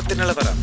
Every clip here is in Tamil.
போக்குவரத்து நிலவரம்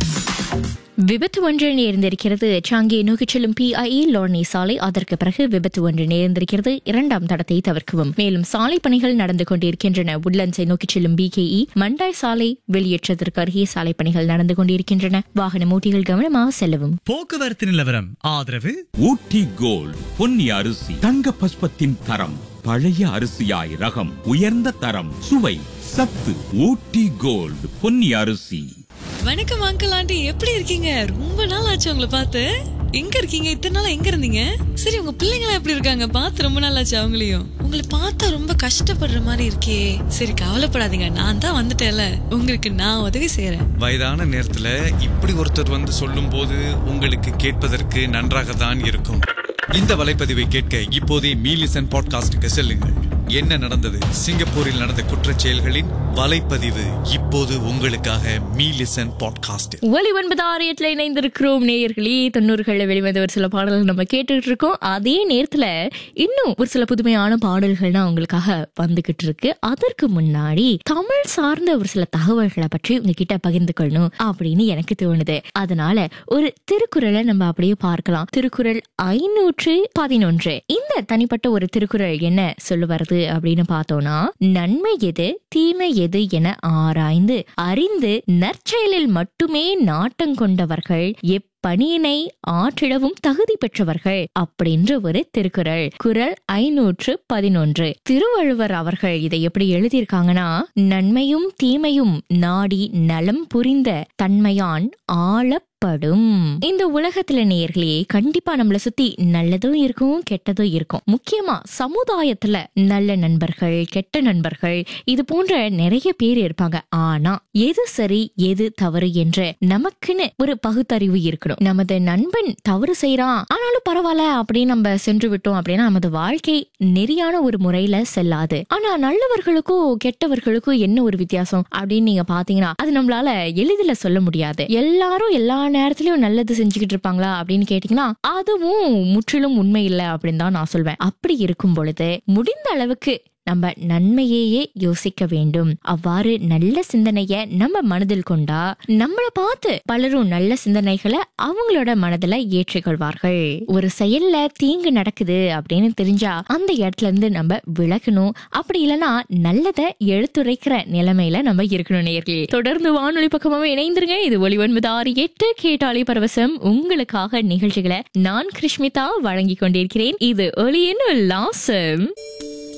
விபத்து ஒன்று நேர்ந்திருக்கிறது சாங்கி நோக்கிச் செல்லும் பிஐஇ லோர்னி சாலை அதற்கு பிறகு விபத்து ஒன்று நேர்ந்திருக்கிறது இரண்டாம் தடத்தை தவிர்க்கவும் மேலும் சாலை பணிகள் நடந்து கொண்டிருக்கின்றன உட்லண்ட்ஸை நோக்கிச் செல்லும் பிகேஇ மண்டாய் சாலை வெளியேற்றத்திற்கு அருகே சாலை பணிகள் நடந்து கொண்டிருக்கின்றன வாகன மூட்டிகள் கவனமாக செல்லவும் போக்குவரத்து நிலவரம் ஆதரவு ஊட்டி கோல்ட் பொன்னி அரிசி தங்க பஸ்பத்தின் தரம் பழைய அரிசியாய் ரகம் உயர்ந்த தரம் சுவை சத்து ஊட்டி கோல்ட் பொன்னி அரிசி வணக்கம் அங்கிள் ஆண்டி எப்படி இருக்கீங்க ரொம்ப நாள் ஆச்சு உங்களை பார்த்து எங்க இருக்கீங்க இத்தனை நாள் எங்க இருந்தீங்க சரி உங்க பிள்ளைங்களா எப்படி இருக்காங்க பார்த்து ரொம்ப நாள் ஆச்சு அவங்களையும் உங்களை பார்த்தா ரொம்ப கஷ்டப்படுற மாதிரி இருக்கே சரி கவலைப்படாதீங்க நான் தான் வந்துட்டேன்ல உங்களுக்கு நான் உதவி செய்யறேன் வயதான நேரத்துல இப்படி ஒருத்தர் வந்து சொல்லும் போது உங்களுக்கு கேட்பதற்கு நன்றாக தான் இருக்கும் இந்த வலைப்பதிவை கேட்க இப்போதே மீலிசன் பாட்காஸ்டுக்கு செல்லுங்கள் என்ன நடந்தது சிங்கப்பூரில் நடந்த குற்றச் செயல்களின் வலைப்பதிவு இப்போது உங்களுக்காக மீலிசன் பாட்காஸ்ட் ஒலி ஒன்பது ஆறு எட்டுல இணைந்திருக்கிறோம் நேயர்களே தொண்ணூறுகளில் வெளிவந்த ஒரு சில பாடல்கள் நம்ம கேட்டுட்டு இருக்கோம் அதே நேரத்துல இன்னும் ஒரு சில புதுமையான பாடல்கள் தான் உங்களுக்காக வந்துகிட்டு இருக்கு அதற்கு முன்னாடி தமிழ் சார்ந்த ஒரு சில தகவல்களை பற்றி உங்ககிட்ட பகிர்ந்து கொள்ளணும் அப்படின்னு எனக்கு தோணுது அதனால ஒரு திருக்குறளை நம்ம அப்படியே பார்க்கலாம் திருக்குறள் ஐநூற்று பதினொன்று இந்த தனிப்பட்ட ஒரு திருக்குறள் என்ன சொல்ல வருது அப்படின்னு பார்த்தோம்னா நன்மை எது தீமை எது என ஆராய்ந்து அறிந்து நற்செயலில் மட்டுமே நாட்டம் கொண்டவர்கள் எப்பணியினை ஆற்றிடவும் தகுதி பெற்றவர்கள் அப்படின்ற ஒரு திருக்குறள் குறள் ஐநூற்று பதினொன்று திருவள்ளுவர் அவர்கள் இதை எப்படி எழுதியிருக்காங்கன்னா நன்மையும் தீமையும் நாடி நலம் புரிந்த தன்மையான் ஆளப்படும் இந்த உலகத்துல நேர்களே கண்டிப்பா நம்மள சுத்தி நல்லதும் இருக்கும் கெட்டதும் இருக்கும் முக்கியமா சமுதாயத்துல நல்ல நண்பர்கள் கெட்ட நண்பர்கள் இது போன்ற நிறைய பேர் இருப்பாங்க ஆனா எது சரி எது தவறு என்ற நமக்குன்னு ஒரு பகுத்தறிவு இருக்கணும் நமது நண்பன் தவறு செய்யறான் ஆனாலும் பரவாயில்ல அப்படின்னு நம்ம சென்று விட்டோம் அப்படின்னா நமது வாழ்க்கை நெறியான ஒரு முறையில செல்லாது ஆனா நல்லவர்களுக்கும் கெட்டவர்களுக்கும் என்ன ஒரு வித்தியாசம் அப்படின்னு நீங்க பாத்தீங்கன்னா அது நம்மளால எளிதில் சொல்ல முடியாது எல்லாரும் எல்லா நேரத்திலயும் நல்லது செஞ்சுக்கிட்டு இருப்பாங்களா அப்படின்னு கேட்டீங்கன்னா அதுவும் முற்றிலும் உண்மை இல்லை அப்படின்னு தான் நான் சொல்வேன் அப்படி இருக்கும் பொழுது முடிந்த அளவுக்கு நம்ம நன்மையையே யோசிக்க வேண்டும் அவ்வாறு நல்ல சிந்தனைய நம்ம மனதில் கொண்டா நம்மள பார்த்து பலரும் நல்ல சிந்தனைகளை அவங்களோட மனதுல ஏற்றுக்கொள்வார்கள் ஒரு செயல்ல தீங்கு நடக்குது அப்படின்னு தெரிஞ்சா அந்த இடத்துல இருந்து நம்ம விலகணும் அப்படி இல்லைன்னா நல்லதை எடுத்துரைக்கிற நிலைமையில நம்ம இருக்கணும் நேர்களே தொடர்ந்து வானொலி பக்கமாவே இணைந்திருங்க இது ஒளி ஒன்பது ஆறு எட்டு கேட்டாளி பரவசம் உங்களுக்காக நிகழ்ச்சிகளை நான் கிருஷ்மிதா வழங்கி கொண்டிருக்கிறேன் இது ஒளியின் உல்லாசம்